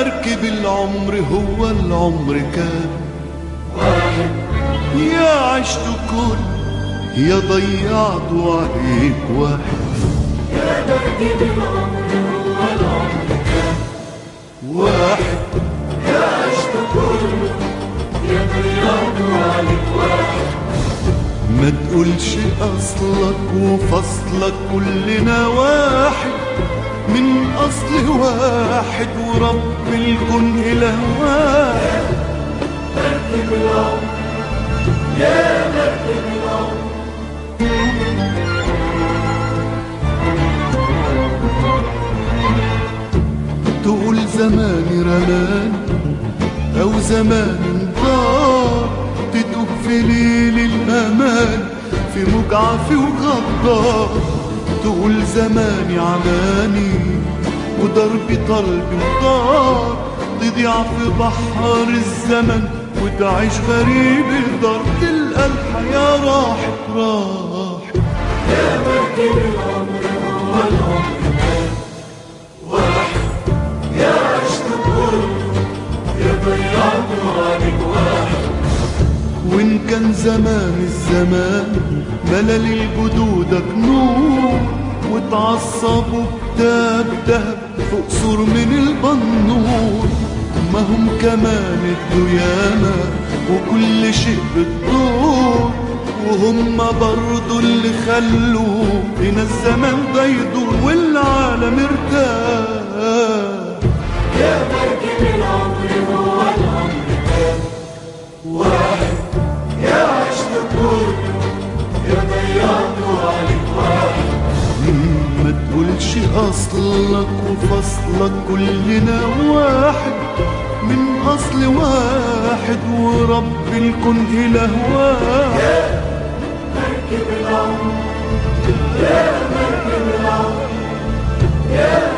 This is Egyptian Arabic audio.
مركب العمر هو العمر كان يا عشت كل يا ضيعت عليك واحد يا مركب العمر هو العمر كان واحد يا عشت كله يا ضيعت عليك واحد ما تقولش اصلك وفصلك كلنا واحد من اصل واحد ورب الكون اله واحد مركب العمر يا مركب العمر تقول زماني رمان او زمان ضار تدوب في ليل الامان في مجعف وغدار تقول زماني عماني وضربي طلبي وضار تضيع في بحر الزمن وتعيش غريب الدار تلقى الحياة راحت راحت يا مركب العمر هو العمر كان واحد يا عشت كله يا ضيعت عليك واحد وإن كان زمان الزمان ملل الجدودك نور وتعصبوا بتاب دهب فوق سور من البنور ما هم كمان الديامة وكل شيء بالدور وهم برضو اللي خلوا هنا الزمان ده يدور والعالم ارتاح يا مركب العمر هو العمر كان واحد يا عشت كله يا ضيعت عليك واحد ما تقولش اصلك وفصلك كلنا واحد من اصل واحد ورب الكون اله واحد مركب العمر يا مركب العمر يا